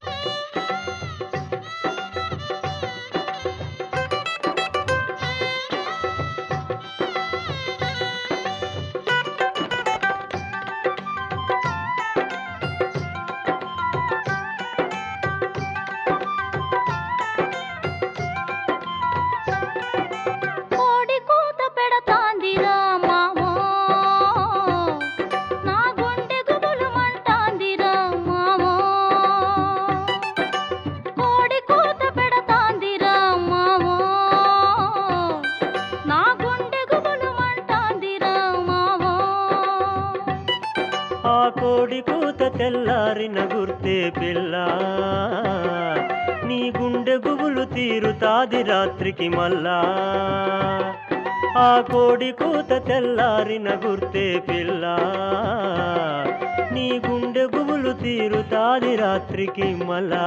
కోడి కూత పెడతాందిరా మామో నా గుండె గుబులుమంటాందిరా మామో కోడి కూత పెడతాందిరా మామో నా గుండె గుబులుమంటాందిరా మామో ఆ కోడి కూత తెల్లారిన గుర్తే పిల్ల నీ గుండె గుబులు తీరుతాది రాత్రికి మళ్ళా ఆ కోడి కూత తెల్లారిన గుర్తే పిల్ల నీ గుండె గుబులు తీరుతాది రాత్రికి మళ్ళా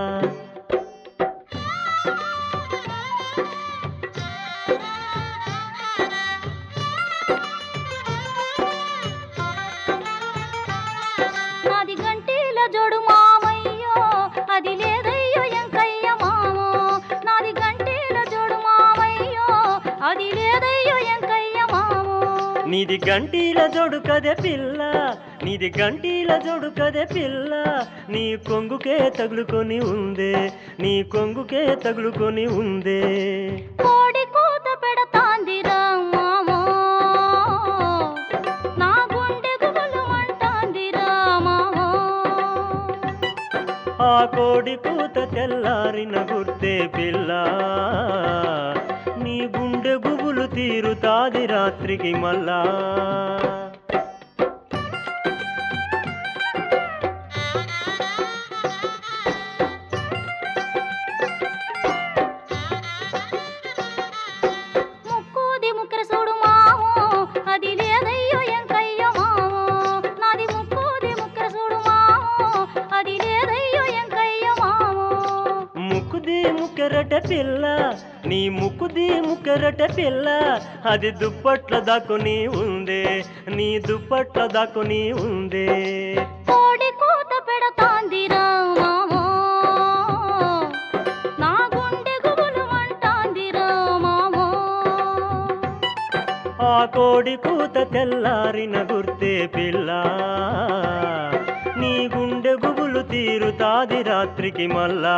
నాది గంటీల జోడు మామయ్యో అది లేదయ్యో ఎంకయ్య మామో నాది గంటీల జోడు మామయ్యో అది లేదయ్యో ఎంకయ్య మామో నీది గంటీల జోడు కదే పిల్ల నీది గంటీల జోడు కదే పిల్ల నీ కొంగుకే తగులుకొని ఉందే నీ కొంగుకే తగులుకొని ఉందే కోడి కూత పెడతాందిరా మామో నా గుండె గుబులుమంటాందిరా మామో ఆ కోడి కూత తెల్లారిన గుర్తే పిల్ల నీ గుండె గుబులు తీరుతాది రాత్రికి మళ్ళా ముక్కుది ముక్కర చూడు మామో అది లేదయ్యో ఎంకయ్య మామో నాది ముక్కుది ముక్కర చూడు మామో అది లేదయ్యో ఎంకయ్య మామో ముక్కుది ముక్కరట పిల్ల నీ ముక్కుది ముక్కరట పిల్ల అది దుప్పట్ల దాక్కుని ఉందే నీ దుప్పట్ల దాక్కుని ఉందే కోడి కూత పెడతాందిరా మామో నా గుండె గుబులుమంటాందిరా మామో ఆ కోడి కూత తెల్లారిన గుర్తే పిల్ల నీ గుండె గుబులు తీరుతాది రాత్రికి మళ్ళా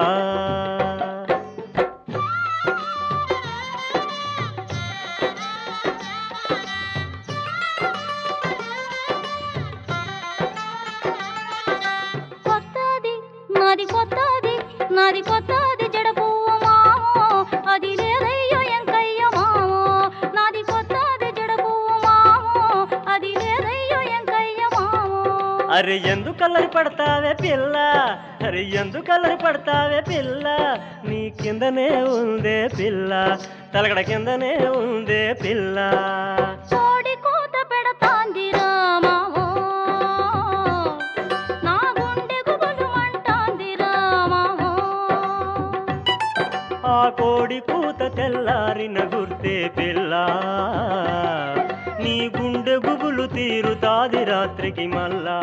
కొత్తది నాది కొత్తది నాది కొత్తది జడ పువ్వు మామో అది లేదయ్యో ఎంకయ్య మామో నాది కొత్తది జడ పువ్వు మామో అది లేదయ్యో ఎంకయ్య మామో అరే ఎందుకల్లరి పడతావే పిల్ల అరే ఎందుకల్లరి పడతావే పిల్ల నీ కిందనే ఉందే పిల్ల తలగడ కిందనే ఉందే పిల్ల కోడి కూత పెడతాందిరా మామో నా గుండె గుబులుమంటాందిరా మామో ఆ కోడి కూత తెల్లారిన గుర్తే పిల్ల నీ గుండె గుబులు తీరుతాది రాత్రికి మళ్ళా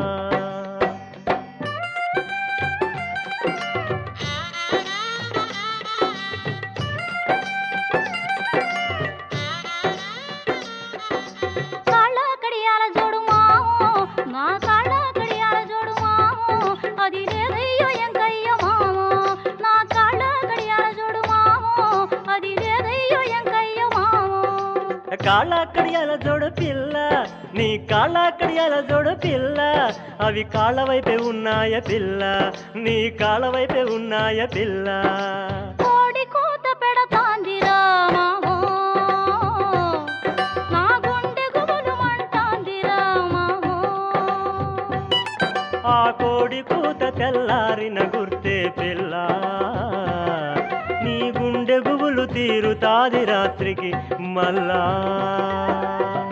కాళ్ళ కడియాల జోడు మామో నా కాళ్ళ కడియాల జోడు మామో అది లేదయ్యో ఎంకయ్య మామో నా కాళ్ళ కడియాల జోడు మామో అది లేదయ్యో ఎంకయ్య మామో కాళ్ళ కడియాల జోడు పిల్ల నీ కాళ్ళ కడియాల జోడు పిల్ల అవి కాళ్ళ వైపే ఉన్నాయ పిల్ల నీ కాళ్ళ వైపే ఉన్నాయ పిల్ల కోడి కూత పెడతాందిరా మామో నా గుండె గుబులుమంటాందిరా మామో ఆ కోడి కూత తెల్లారిన గుర్తే పిల్ల నీ గుండె గుబులు తీరుతాది రాత్రికి మళ్ళా